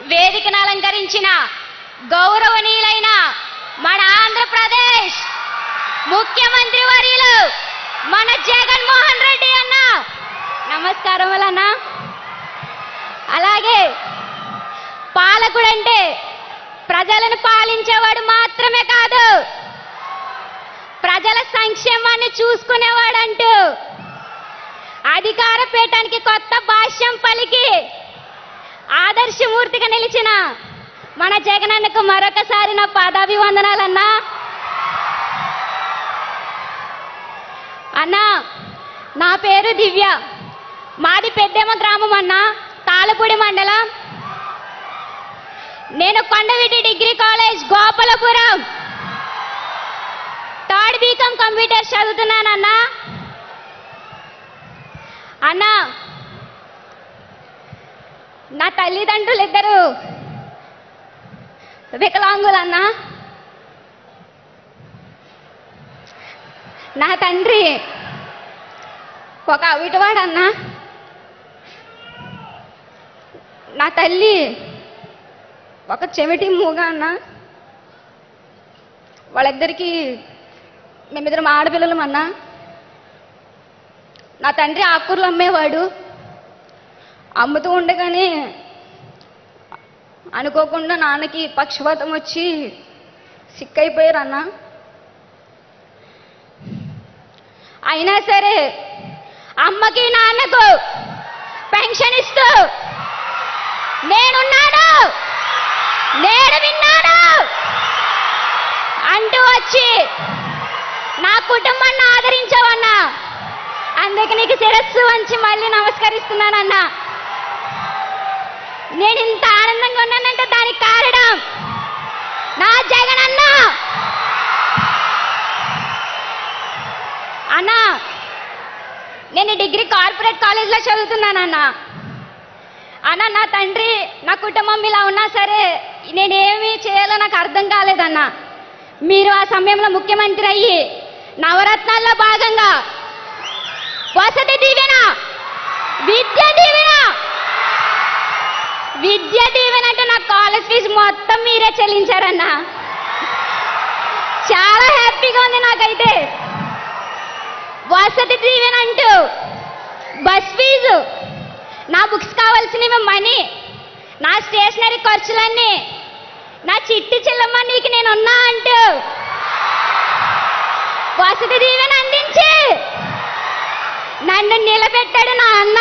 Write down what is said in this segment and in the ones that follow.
వేదికను అలంకరించిన గౌరవనీయులైన మన ఆంధ్రప్రదేశ్ ముఖ్యమంత్రి వర్యులు మన జగన్మోహన్ రెడ్డి అన్న నమస్కారం అన్న అలాగే పాలకుడంటే ప్రజలను పాలించేవాడు మాత్రమే కాదు ప్రజల సంక్షేమాన్ని చూసుకునేవాడంటూ అధికార పీఠానికి కొత్త భాష్యం పలికి ఆదర్శమూర్తిగా నిలిచిన మన జగనన్నకు మరొకసారి నా పాదాభివందనాలన్నా అన్నా నా పేరు దివ్య మాది పెద్దేమ గ్రామం అన్నా తాళపూడి మండలం నేను Kondaveeti degree college Gopalapuram third BCom computer చదువుతున్నానన్నా అన్నా నా తల్లిదండ్రులు ఇద్దరు వికలాంగులన్నా నా తండ్రి ఒక అవిటివాడన్నా నా తల్లి ఒక చెవిటి మూగ అన్న వాళ్ళిద్దరికి మేమిద్దరం ఆడపిల్లలం అన్నా నా తండ్రి ఆకుకూరలు అమ్మేవాడు అమ్ముతూ ఉండగానే అనుకోకుండా నాన్నకి పక్షపాతం వచ్చి సిక్ అయిపోయారు అన్న అయినా సరే అమ్మకి నాన్నకు పెన్షన్ ఇస్తూ నేనున్నాను నేను విన్నాను అంటూ వచ్చి నా కుటుంబాన్ని ఆదరించావన్నా అందుకు నీకు శిరస్సు వంచి మళ్ళీ నమస్కరిస్తున్నానన్నా నేను ఇంత ఆనందంగా ఉన్నానంటే దానికి కారణం నా జగనన్న అన్నా నేను డిగ్రీ కార్పొరేట్ కాలేజ్లో చదువుతున్నానన్నా అన్న నా తండ్రి నా కుటుంబం ఇలా ఉన్నా సరే నేనేమి చేయాలో నాకు అర్థం కాలేదన్నా మీరు ఆ సమయంలో ముఖ్యమంత్రి అయ్యి నవరత్నాల్లో భాగంగా వసతి దీవెన విద్య దీవెన విద్య దీవెన అంటే నా కాలేజ్ ఫీజు మొత్తం మీరే చెల్లించారన్నా చాలా హ్యాపీగా ఉంది నాకైతే వసతి దీవెన అంటూ బస్ ఫీజు నా బుక్స్ కావాల్సినవి మనీ నా స్టేషనరీ ఖర్చులన్నీ నా చిట్టి చెల్లమ్మ నీకు నేను ఉన్నా అంటూ వసతి దీవెన అందించి నన్ను నిలబెట్టాడు నా అన్న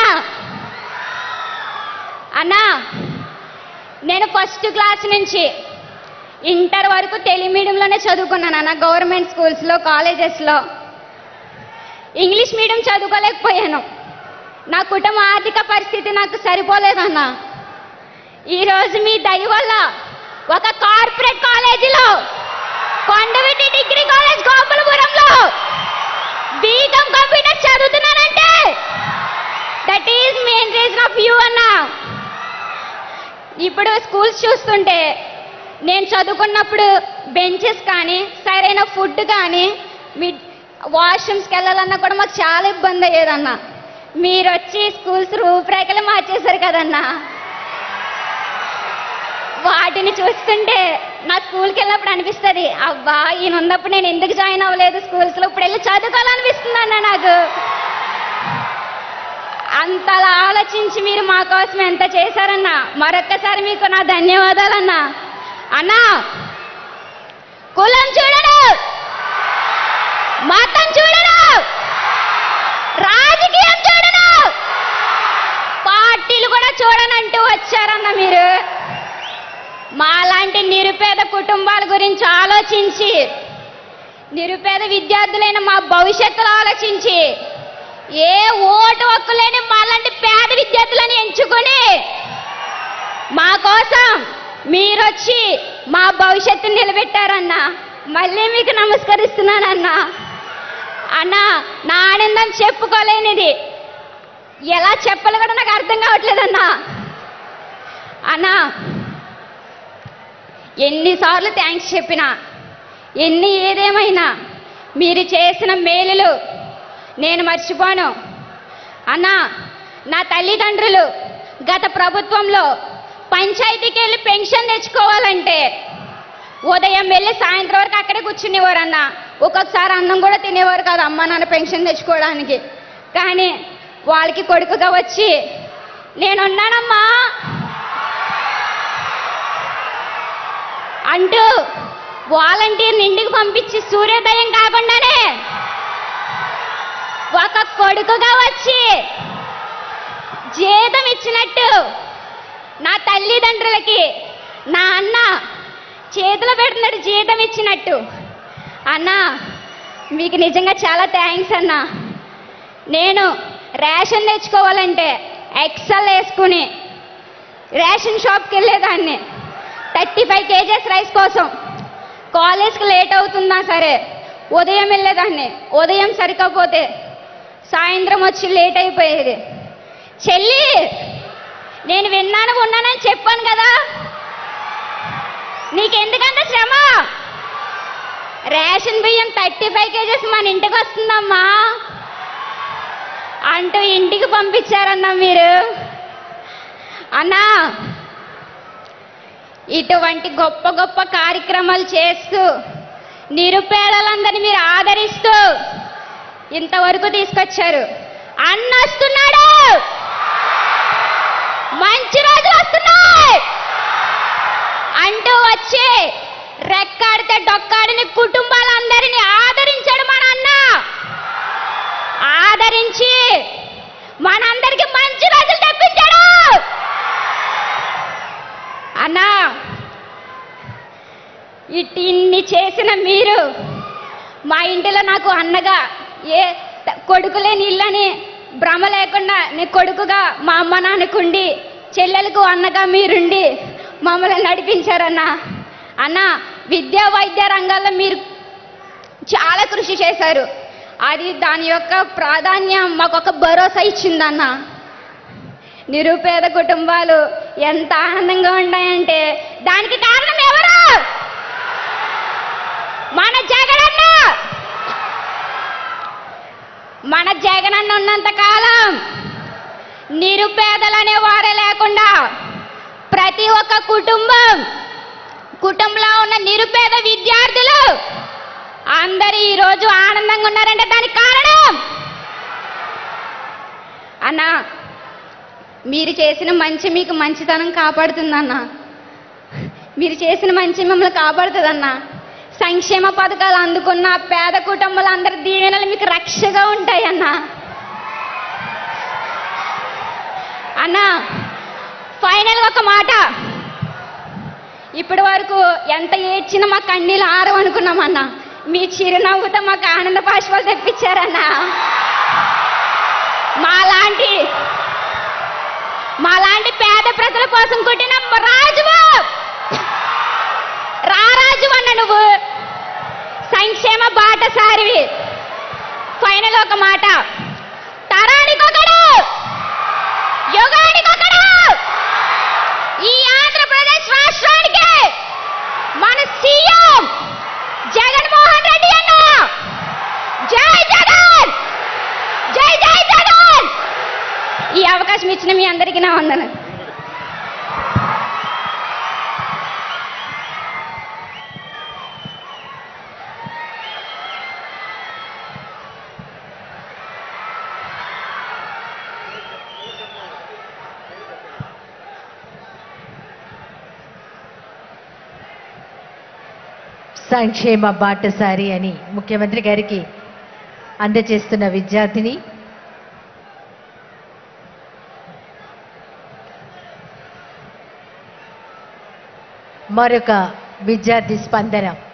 అన్నా నేను ఫస్ట్ క్లాస్ నుంచి ఇంటర్ వరకు తెలుగు మీడియంలోనే చదువుకున్నాను అన్న గవర్నమెంట్ స్కూల్స్లో కాలేజెస్లో ఇంగ్లీష్ మీడియం చదువుకోలేకపోయాను నా కుటుంబ ఆర్థిక పరిస్థితి నాకు సరిపోలేదన్న ఈరోజు మీ దయ వల్ల ఒక కార్పొరేట్ కాలేజీలో కొండవీటి డిగ్రీ కాలేజ్ గోపాలపురంలో బీకామ్ కంప్యూటర్ చదువుతున్నానంటే that is main reason of you అన్న ఇప్పుడు స్కూల్స్ చూస్తుంటే నేను చదువుకున్నప్పుడు బెంచెస్ కానీ సరైన ఫుడ్ కానీ మీ వాష్రూమ్స్కి వెళ్ళాలన్నా కూడా మాకు చాలా ఇబ్బంది అయ్యేదన్న మీరు వచ్చి స్కూల్స్ రూపురేఖలు మార్చేశారు కదన్నా వాటిని చూస్తుంటే నా స్కూల్కి వెళ్ళినప్పుడు అనిపిస్తుంది అబ్బా ఈయన ఉన్నప్పుడు నేను ఎందుకు జాయిన్ అవ్వలేదు స్కూల్స్లో ఇప్పుడు వెళ్ళి చదువుకోవాలనిపిస్తుంది అన్న నాకు అంతలా ఆలోచించి మీరు మా కోసం ఎంత చేశారన్నా మరొక్కసారి మీకు నా ధన్యవాదాలన్నా అన్నా కులం చూడడు మతం చూడడు రాజకీయం చూడను పార్టీలు కూడా చూడనంటూ వచ్చారన్న మీరు మాలాంటి నిరుపేద కుటుంబాల గురించి ఆలోచించి నిరుపేద విద్యార్థులైన మా భవిష్యత్తులో ఆలోచించి ఏ ఓటు హక్కు లేని మాలాంటి పేద విద్యార్థులను ఎంచుకొని మా కోసం మీరొచ్చి మా భవిష్యత్తుని నిలబెట్టారన్నా మళ్ళీ మీకు నమస్కరిస్తున్నానన్నా అన్నా నా ఆనందం చెప్పుకోలేనిది ఎలా చెప్పాలో కూడా నాకు అర్థం కావట్లేదన్నా అన్నా ఎన్నిసార్లు థ్యాంక్స్ చెప్పినా ఎన్ని ఏదేమైనా మీరు చేసిన మేలులు నేను మర్చిపోను అన్నా నా తల్లిదండ్రులు గత ప్రభుత్వంలో పంచాయతీకి వెళ్ళి పెన్షన్ తెచ్చుకోవాలంటే ఉదయం వెళ్ళి సాయంత్రం వరకు అక్కడే కూర్చునేవారు అన్న ఒక్కొక్కసారి అన్నం కూడా తినేవారు కాదు అమ్మ నాన్న పెన్షన్ తెచ్చుకోవడానికి కానీ వాళ్ళకి కొడుకుగా వచ్చి నేనున్నానమ్మా అంటూ వాలంటీర్ని ఇంటికి పంపించి సూర్యోదయం కాకుండానే ఒక కొడుకుగా వచ్చి జీతం ఇచ్చినట్టు నా తల్లిదండ్రులకి నా అన్న చేతిలో పెడుతున్నాడు జీతం ఇచ్చినట్టు అన్న మీకు నిజంగా చాలా థ్యాంక్స్ అన్న నేను రేషన్ తెచ్చుకోవాలంటే ఎక్సెల్ వేసుకుని రేషన్ షాప్కి వెళ్ళేదాన్ని థర్టీ ఫైవ్ కేజెస్ రైస్ కోసం కాలేజ్కి లేట్ అవుతున్నా సరే ఉదయం వెళ్ళేదాన్ని ఉదయం సరికపోతే సాయంత్రం వచ్చి లేట్ అయిపోయేది చెల్లి నేను విన్నాను ఉన్నానని చెప్పాను కదా నీకెందుకంత శ్రమ రేషన్ బియ్యం థర్టీ ఫైవ్ కేజెస్ మన ఇంటికి వస్తుందమ్మా అంటూ ఇంటికి పంపించారన్నా మీరు అన్నా ఇటువంటి గొప్ప గొప్ప కార్యక్రమాలు చేస్తూ నిరుపేదలందరినీ మీరు ఆదరిస్తూ ఇంతవరకు తీసుకొచ్చారు అన్న వస్తున్నాడు మంచి రోజులు వస్తున్నాయి అంటూ వచ్చి రెక్కాడితే డొక్కాడిని కుటుంబాలందరినీ ఆదరించాడు మన అన్న ఆదరించి మనందరికి మంచి రోజులు తెప్పించాడు అన్నా ఇట్ ఇన్ని చేసిన మీరు మా ఇంటిలో నాకు అన్నగా ఏ త- కొడుకు లేని ఇల్లని భ్రమ లేకుండా నీ కొడుకుగా మా అమ్మ నాన్నకుండి చెల్లెలకు అన్నగా మీరుండి మమ్మల్ని నడిపించారన్నా అన్న విద్యా వైద్య రంగాల్లో మీరు చాలా కృషి చేశారు అది దాని యొక్క ప్రాధాన్యం మాకు ఒక భరోసా ఇచ్చిందన్న నిరుపేద కుటుంబాలు ఎంత ఆనందంగా ఉన్నాయంటే దానికి కారణం ఎవరు మన జగనన్న మన జగనన్న ఉన్నంత కాలం నిరుపేదలనే వారే లేకుండా ప్రతి ఒక్క కుటుంబం కుటుంబంలో ఉన్న నిరుపేద విద్యార్థులు అందరూ ఈరోజు ఆనందంగా ఉన్నారంటే దానికి కారణం అన్నా మీరు చేసిన మంచి మీకు మంచితనం కాపాడుతుందన్న మీరు చేసిన మంచి మిమ్మల్ని కాపాడుతుందన్న సంక్షేమ పథకాలు అందుకున్న పేద కుటుంబాలందరి దీవెనలు మీకు రక్షగా ఉంటాయన్న అన్న ఫైనల్ ఒక మాట ఇప్పటి వరకు ఎంత ఏడ్చినా మా కన్నీళ్ళు ఆరం అనుకున్నామన్న మీ చిరునవ్వుతో మాకు ఆనంద పాష్పాలు తెప్పించారన్న మాలాంటి మాలాంటి పేద ప్రజల కోసం కొట్టిన రాజువు రారాజు అన్న నువ్వు సంక్షేమ బాటసారివి ఫైనల్ ఒక మాట తరానికొకడు యుగానికొకడు ఈ ఆంధ్రప్రదేశ్ రాష్ట్రానికి మన సీఎం జగన్మోహన్ రెడ్డి అన్న జై జగన్ జై జై జగన్ ఈ అవకాశం ఇచ్చిన మీ అందరికీ నా వందన సంక్షేమ బాటసారి అని ముఖ్యమంత్రి గారికి అందజేస్తున్న విద్యార్థిని మరొక విద్యార్థి స్పందన